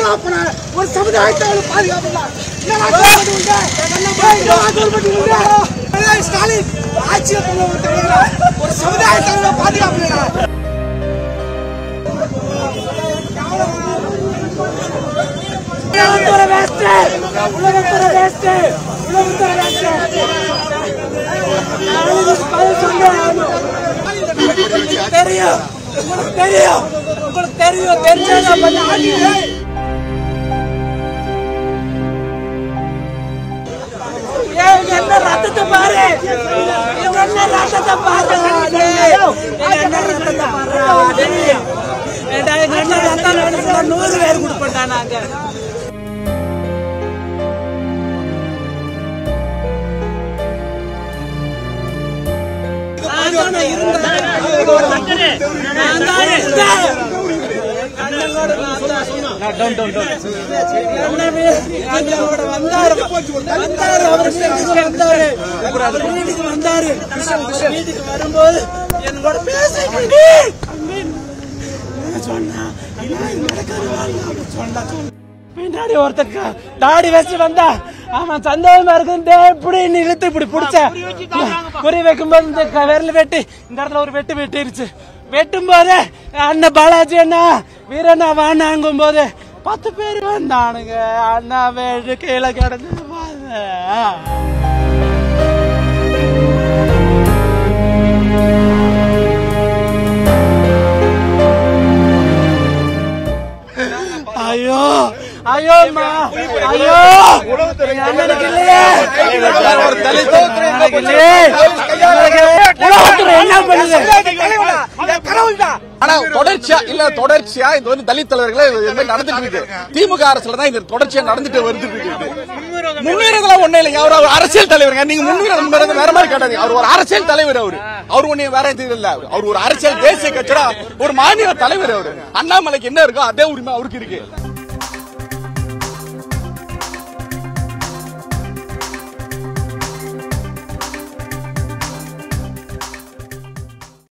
பாதுகாப்புனா ஒரு சமுதாயத்தை ஒரு பாதுகாப்பு தான். என்னடா கவர்மெண்ட் உண்டு? என்னடா கவர்மெண்ட் உண்டு? என்னடா ஸ்டாலின் ஆட்சியை கொண்டு வந்து தெரியுங்களா? ஒரு சமுதாயத்தை பாதுகாப்பு இல்லைடா. உலகத்தோட waste. உலகத்தோட waste. உலகத்தோட waste. அதுக்கு பதில் சொல்லே ஆகணும். தெரியும் உங்களுக்கு தெரியும் உங்களுக்கு தெரியும் தெரிஞ்சா பண்ண ஏன் என்ன ரத்தத்தை பாரு இவங்க என்ன ரத்தத்தை பாரு என்ன ரத்தத்தை பாரு ஏண்டா எங்க அண்ணன் ரத்தம் நினைச்சா நூறு பேர் கொடுப்பா நாங்க நான் தானே இருந்தேன். நான் தான் இருந்தேன். அண்ணனோட நான் தான். அண்ணன் எங்களோட வந்தாரு. வந்தாரு, அவர் வீட்டுக்கு வந்தாரு. அவர் வீட்டுக்கு வந்தாரு. வீட்டுக்கு வரும்போது என் கூட பேசிக்கிட்டு சொன்னா "அண்ணா, இது நடக்காது வாங்க." அப்படின்னு சொன்னா. பின்னாடி ஒருத்தன் தாடி வச்சு வந்தா அவன் சந்தோஷமா இருக்கு இப்படி இழுத்து இப்படி பிடிச்ச குறி வைக்கும்போது இந்த க- விரல் வெட்டி இந்த இடத்துல ஒரு வெட்டு வெட்டிருச்சு வெட்டும் போது அண்ணன் பாலாஜி அண்ணா வீரண்ணா வாண்ணாங்கும் போது பத்து பேர் வந்தானுங்க அண்ணா வேடு கீழே கிடந்து பாரு. ஐயோ ஐயோ அம்மா ஐயோ எங்க அண்ணனுக்கு இல்லையே எனக்கு இல்லையே. எனக்கு உலகத்துல என்ன பண்ணுது ஆனா தொடர்ச்சியா இல்ல தொடர்ச்சியா இது வந்து தலித் தலைவர்களே இது வந்து நடந்துட்டு இருக்கு திமுக அரசுல தான் இது தொடர்ச்சியா நடந்துட்டு வந்துட்டு இருக்கு முன்னுரிதெல்லாம் ஒண்ணு இல்லைங்க அவர் ஒரு அரசியல் தலைவருங்க நீங்க முன்னுரிதம் வேற மாதிரி கேட்டாங்க அவர் ஒரு அரசியல் தலைவர் அவரு அவர் ஒண்ணு வேற இது இல்ல அவர் ஒரு அரசியல் தேசிய கட்சியோட ஒரு மாநில தலைவர் அவரு அண்ணாமலைக்கு என்ன இருக்கோ அதே உரிமை அவருக்கு இருக்கு